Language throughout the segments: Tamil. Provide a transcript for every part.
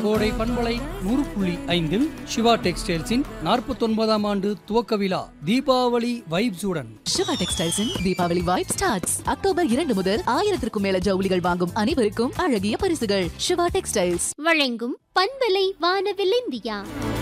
கோடை பண்பலை நூறு புள்ளி ஐந்தில் சிவா டெக்ஸ்டைல்ஸின் நாற்பத்தொன்பதாம் ஆண்டு துவக்க விழா தீபாவளி வைப்ஸுடன் சிவா டெக்ஸ்டைல்ஸின் தீபாவளி வைப் ஸ்டார்ட்ஸ் அக்டோபர் இரண்டு முதல் ஆயிரத்திற்கும் மேல ஜவுளிகள் வாங்கும் அனைவருக்கும் அழகிய பரிசுகள் சிவா டெக்ஸ்டைல்ஸ் வழங்கும் பண்பலை வானவில் இந்தியா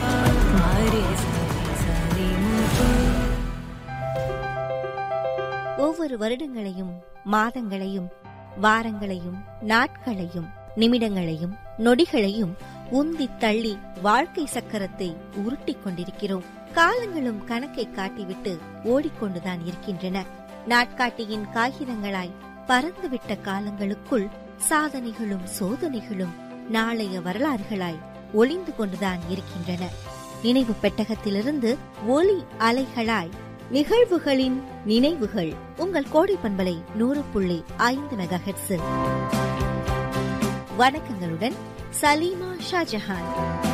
ஒவ்வொரு வருடங்களையும் மாதங்களையும் வாரங்களையும் நாட்களையும் நிமிடங்களையும் நொடிகளையும் உந்தி தள்ளி வாழ்க்கை சக்கரத்தை உருட்டிக் கொண்டிருக்கிறோம் காலங்களும் கணக்கை காட்டிவிட்டு ஓடிக்கொண்டுதான் இருக்கின்றன நாட்காட்டியின் காகிதங்களாய் பறந்துவிட்ட காலங்களுக்குள் சாதனைகளும் சோதனைகளும் நாளைய வரலாறுகளாய் ஒளிந்து கொண்டுதான் இருக்கின்றன நினைவு பெட்டகத்திலிருந்து ஒலி அலைகளாய் நிகழ்வுகளின் நினைவுகள் உங்கள் கோடை பண்பலை நூறு புள்ளி ஐந்து மெகா ஹெட்ஸில் வணக்கங்களுடன் சலீமா ஷாஜஹான்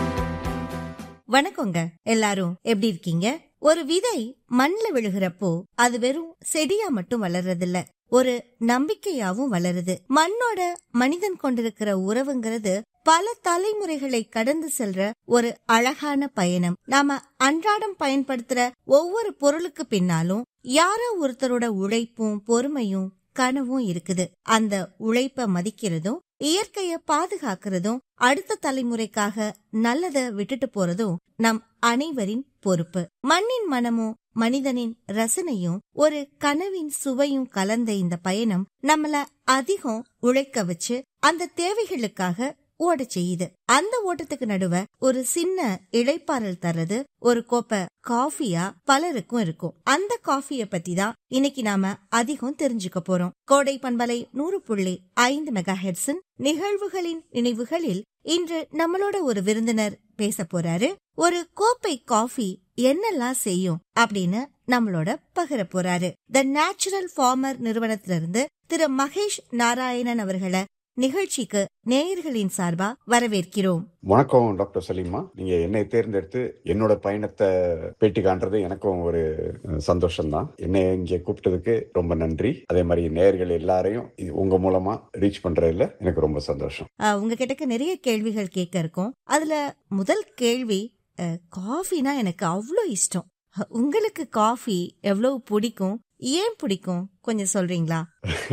வணக்கங்க எல்லாரும் எப்படி இருக்கீங்க ஒரு விதை மண்ல விழுகிறப்போ அது வெறும் செடியா மட்டும் வளர்றதில்ல ஒரு நம்பிக்கையாவும் வளருது மண்ணோட மனிதன் கொண்டிருக்கிற உறவுங்கிறது பல தலைமுறைகளை கடந்து செல்ற ஒரு அழகான பயணம் நாம அன்றாடம் பயன்படுத்துற ஒவ்வொரு பொருளுக்கு பின்னாலும் யாரோ ஒருத்தரோட உழைப்பும் பொறுமையும் கனவும் இருக்குது அந்த உழைப்ப மதிக்கிறதும் இயற்கைய பாதுகாக்கிறதும் அடுத்த தலைமுறைக்காக நல்லத விட்டுட்டு போறதும் நம் அனைவரின் பொறுப்பு மண்ணின் மனமும் மனிதனின் ரசனையும் ஒரு கனவின் சுவையும் கலந்த இந்த பயணம் நம்மள அதிகம் உழைக்க வச்சு அந்த தேவைகளுக்காக ஓட செய்யுது அந்த ஓட்டத்துக்கு நடுவ ஒரு சின்ன இளைப்பாறல் தர்றது ஒரு கோப்பை காஃபியா பலருக்கும் இருக்கும் அந்த காஃபிய பத்தி தான் இன்னைக்கு நாம அதிகம் தெரிஞ்சுக்க போறோம் கோடை பண்பலை நூறு புள்ளி ஐந்து மெகா ஹெட்ஸின் நிகழ்வுகளின் நினைவுகளில் இன்று நம்மளோட ஒரு விருந்தினர் பேச போறாரு ஒரு கோப்பை காஃபி என்னெல்லாம் செய்யும் அப்படின்னு நம்மளோட பகிர போறாரு த நேச்சுரல் ஃபார்மர் நிறுவனத்திலிருந்து திரு மகேஷ் நாராயணன் அவர்களை நிகழ்ச்சிக்கு நேயர்களின் சார்பா வரவேற்கிறோம் வணக்கம் டாக்டர் சலீமா நீங்க என்னை தேர்ந்தெடுத்து என்னோட பயணத்தை பேட்டி காண்றது எனக்கும் ஒரு சந்தோஷம் தான் என்னை இங்க கூப்பிட்டதுக்கு ரொம்ப நன்றி அதே மாதிரி நேயர்கள் எல்லாரையும் இது உங்க மூலமா ரீச் பண்றதுல எனக்கு ரொம்ப சந்தோஷம் அஹ், உங்ககிட்ட நிறைய கேள்விகள் கேட்க இருக்கும் அதுல முதல் கேள்வி அஹ், காஃபினா எனக்கு அவ்வளோ இஷ்டம் அஹ், உங்களுக்கு காஃபி எவ்வளவு பிடிக்கும் ஏன் பிடிக்கும் கொஞ்சம் சொல்றீங்களா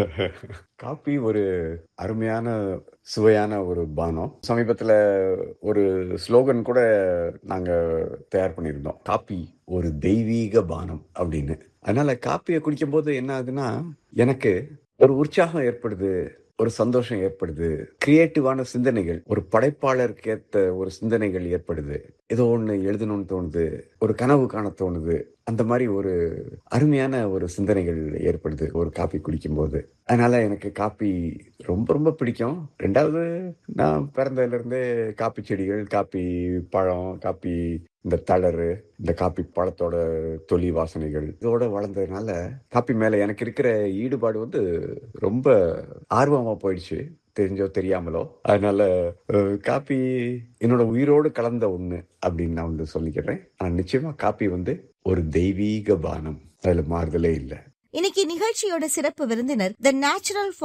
காப்பி ஒரு அருமையான சுவையான ஒரு பானம் சமீபத்துல ஒரு ஸ்லோகன் கூட நாங்க தயார் பண்ணியிருந்தோம் காப்பி ஒரு தெய்வீக பானம் அப்படின்னு அதனால காப்பியை குடிக்கும் போது என்ன ஆகுதுன்னா எனக்கு ஒரு உற்சாகம் ஏற்படுது ஒரு சந்தோஷம் ஏற்படுது கிரியேட்டிவான சிந்தனைகள் ஒரு படைப்பாளருக்கு ஏத்த ஒரு சிந்தனைகள் ஏற்படுது ஏதோ ஒண்ணு எழுதணும்னு தோணுது ஒரு கனவு காண தோணுது அந்த மாதிரி ஒரு அருமையான ஒரு சிந்தனைகள் ஏற்படுது ஒரு காப்பி குடிக்கும்போது அதனால எனக்கு காப்பி ரொம்ப ரொம்ப பிடிக்கும் ரெண்டாவது நான் பிறந்ததுல இருந்தே காப்பி செடிகள் காப்பி பழம் காப்பி இந்த தளறு இந்த காப்பி பழத்தோட தொலி வாசனைகள் இதோட வளர்ந்ததுனால காப்பி மேல எனக்கு இருக்கிற ஈடுபாடு வந்து ரொம்ப ஆர்வமா போயிடுச்சு தெரிஞ்சோ தெரியாமலோ அதனால அஹ், காப்பி என்னோட உயிரோடு கலந்த ஒண்ணு அப்படின்னு நான் வந்து சொல்லிக்கிறேன் ஆனா நிச்சயமா காப்பி வந்து ஒரு தெய்வீக பானம் அதுல மாறுதலே இல்லை இன்னைக்கு நிகழ்ச்சியோட சிறப்பு விருந்தினர் த நேச்சுரல்